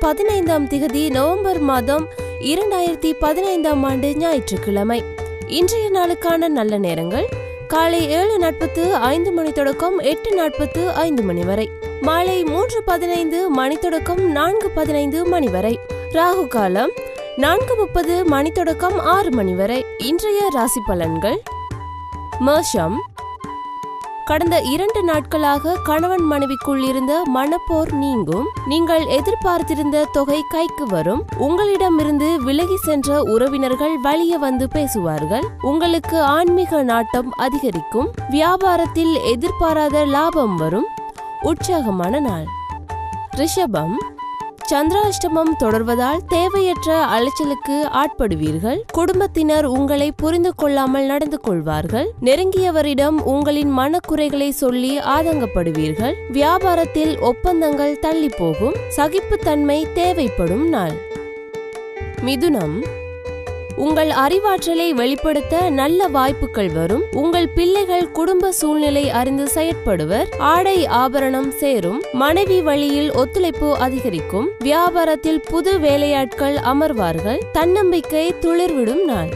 பதினைந்தாம் திகதி நவம்பர் மாதம் இரண்டாயிரத்தி பதினைந்தாம் ஆண்டு ஞாயிற்றுக்கிழமை இன்றைய நாளுக்கான நல்ல நேரங்கள் காலை ஏழு நாற்பத்து ஐந்து மணி தொடக்கம் எட்டு நாற்பத்து ஐந்து மணி வரை மாலை மூன்று பதினைந்து மணி தொடக்கம் நான்கு பதினைந்து மணி வரை ராகு காலம் நான்கு முப்பது மணி தொடக்கம் ஆறு மணி வரை இன்றைய ராசி பலன்கள் மேஷம் கடந்த இரண்டு நாட்களாக கணவன் மனைவிக்குள் இருந்த மனப்போர் நீங்கும் நீங்கள் எதிர்பார்த்திருந்த தொகை கைக்கு வரும் உங்களிடமிருந்து விலகி சென்ற உறவினர்கள் வழிய வந்து பேசுவார்கள் உங்களுக்கு ஆன்மீக நாட்டம் அதிகரிக்கும் வியாபாரத்தில் எதிர்பாராத லாபம் வரும் உற்சாகமான நாள் ரிஷபம் சந்திராஷ்டமம் தொடர்வதால் தேவையற்ற அலைச்சலுக்கு ஆட்படுவீர்கள் குடும்பத்தினர் உங்களை புரிந்து கொள்ளாமல் நடந்து கொள்வார்கள் நெருங்கியவரிடம் உங்களின் மனக்குறைகளை சொல்லி ஆதங்கப்படுவீர்கள் வியாபாரத்தில் ஒப்பந்தங்கள் தள்ளி போகும் சகிப்புத்தன்மை தேவைப்படும் நாள் மிதுனம் உங்கள் அறிவாற்றலை வெளிப்படுத்த நல்ல வாய்ப்புகள் வரும் உங்கள் பிள்ளைகள் குடும்ப சூழ்நிலை அறிந்து செயற்படுவர் ஆடை ஆபரணம் சேரும் மனைவி வழியில் ஒத்துழைப்பு அதிகரிக்கும் வியாபாரத்தில் புது வேலையாட்கள் அமர்வார்கள் தன்னம்பிக்கை துளிர்விடும் நாள்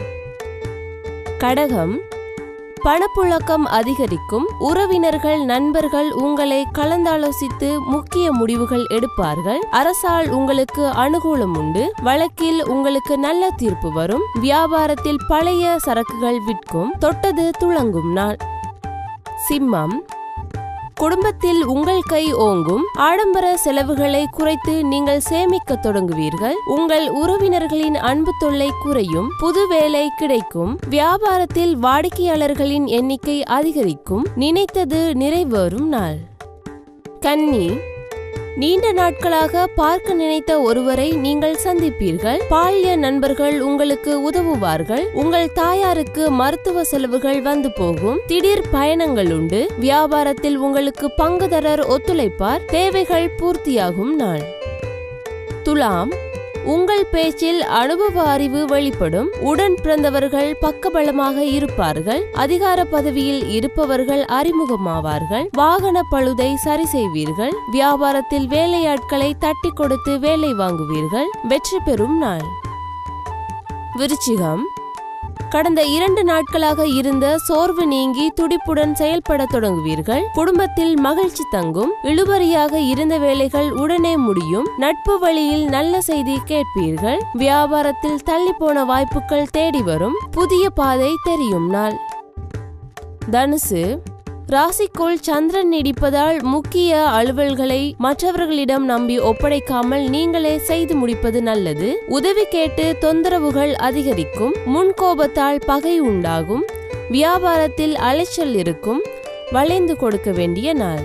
கடகம் பணப்புழக்கம் அதிகரிக்கும் உறவினர்கள் நண்பர்கள் உங்களை கலந்தாலோசித்து முக்கிய முடிவுகள் எடுப்பார்கள் அரசால் உங்களுக்கு அனுகூலம் உண்டு வழக்கில் உங்களுக்கு நல்ல தீர்ப்பு வரும் வியாபாரத்தில் பழைய சரக்குகள் விற்கும் தொட்டது துளங்கும் நாள் சிம்மம் குடும்பத்தில் உங்கள் கை ஓங்கும் ஆடம்பர செலவுகளை குறைத்து நீங்கள் சேமிக்க தொடங்குவீர்கள் உங்கள் உறவினர்களின் அன்பு தொல்லை குறையும் புது வேலை கிடைக்கும் வியாபாரத்தில் வாடிக்கையாளர்களின் எண்ணிக்கை அதிகரிக்கும் நினைத்தது நிறைவேறும் நாள் கன்னி நீண்ட நாட்களாக பார்க்க நினைத்த ஒருவரை நீங்கள் சந்திப்பீர்கள் பால்ய நண்பர்கள் உங்களுக்கு உதவுவார்கள் உங்கள் தாயாருக்கு மருத்துவ செலவுகள் வந்து போகும் திடீர் பயணங்கள் உண்டு வியாபாரத்தில் உங்களுக்கு பங்குதாரர் ஒத்துழைப்பார் தேவைகள் பூர்த்தியாகும் நாள் துலாம் உங்கள் பேச்சில் அனுபவ அறிவு வெளிப்படும் உடன் பிறந்தவர்கள் பக்கபலமாக இருப்பார்கள் அதிகார பதவியில் இருப்பவர்கள் அறிமுகமாவார்கள் வாகன பழுதை சரி செய்வீர்கள் வியாபாரத்தில் வேலையாட்களை தட்டி கொடுத்து வேலை வாங்குவீர்கள் வெற்றி பெறும் நாள் விருச்சிகம் கடந்த இரண்டு நாட்களாக இருந்த சோர்வு நீங்கி துடிப்புடன் செயல்பட தொடங்குவீர்கள் குடும்பத்தில் மகிழ்ச்சி தங்கும் இழுபறியாக இருந்த வேலைகள் உடனே முடியும் நட்பு வழியில் நல்ல செய்தி கேட்பீர்கள் வியாபாரத்தில் தள்ளி போன வாய்ப்புகள் தேடி வரும் புதிய பாதை தெரியும் நாள் தனுசு ராசிக்குள் சந்திரன் நீடிப்பதால் முக்கிய அலுவல்களை மற்றவர்களிடம் நம்பி ஒப்படைக்காமல் நீங்களே செய்து முடிப்பது நல்லது உதவி கேட்டு தொந்தரவுகள் அதிகரிக்கும் முன்கோபத்தால் பகை உண்டாகும் வியாபாரத்தில் அலைச்சல் இருக்கும் வளைந்து கொடுக்க வேண்டிய நாள்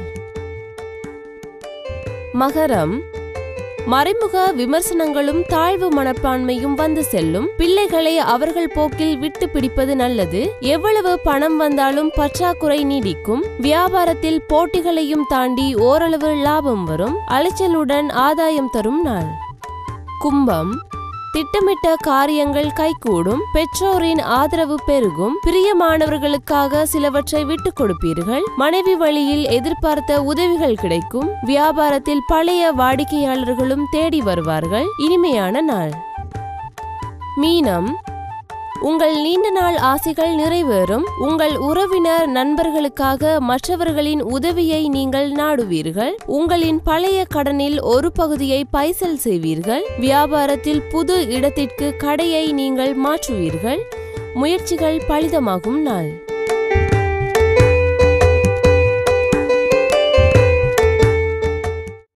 மகரம் மறைமுக விமர்சனங்களும் தாழ்வு மனப்பான்மையும் வந்து செல்லும் பிள்ளைகளை அவர்கள் போக்கில் விட்டு பிடிப்பது நல்லது எவ்வளவு பணம் வந்தாலும் பற்றாக்குறை நீடிக்கும் வியாபாரத்தில் போட்டிகளையும் தாண்டி ஓரளவு லாபம் வரும் அலைச்சலுடன் ஆதாயம் தரும் நாள் கும்பம் திட்டமிட்ட காரியங்கள் கைகூடும் பெற்றோரின் ஆதரவு பெருகும் பிரியமானவர்களுக்காக சிலவற்றை விட்டுக் கொடுப்பீர்கள் மனைவி வழியில் எதிர்பார்த்த உதவிகள் கிடைக்கும் வியாபாரத்தில் பழைய வாடிக்கையாளர்களும் தேடி வருவார்கள் இனிமையான நாள் மீனம் உங்கள் நீண்ட நாள் ஆசைகள் நிறைவேறும் உங்கள் உறவினர் நண்பர்களுக்காக மற்றவர்களின் உதவியை நீங்கள் நாடுவீர்கள் உங்களின் பழைய கடனில் ஒரு பகுதியை பைசல் செய்வீர்கள் வியாபாரத்தில் புது இடத்திற்கு கடையை நீங்கள் மாற்றுவீர்கள் முயற்சிகள் பலிதமாகும் நாள்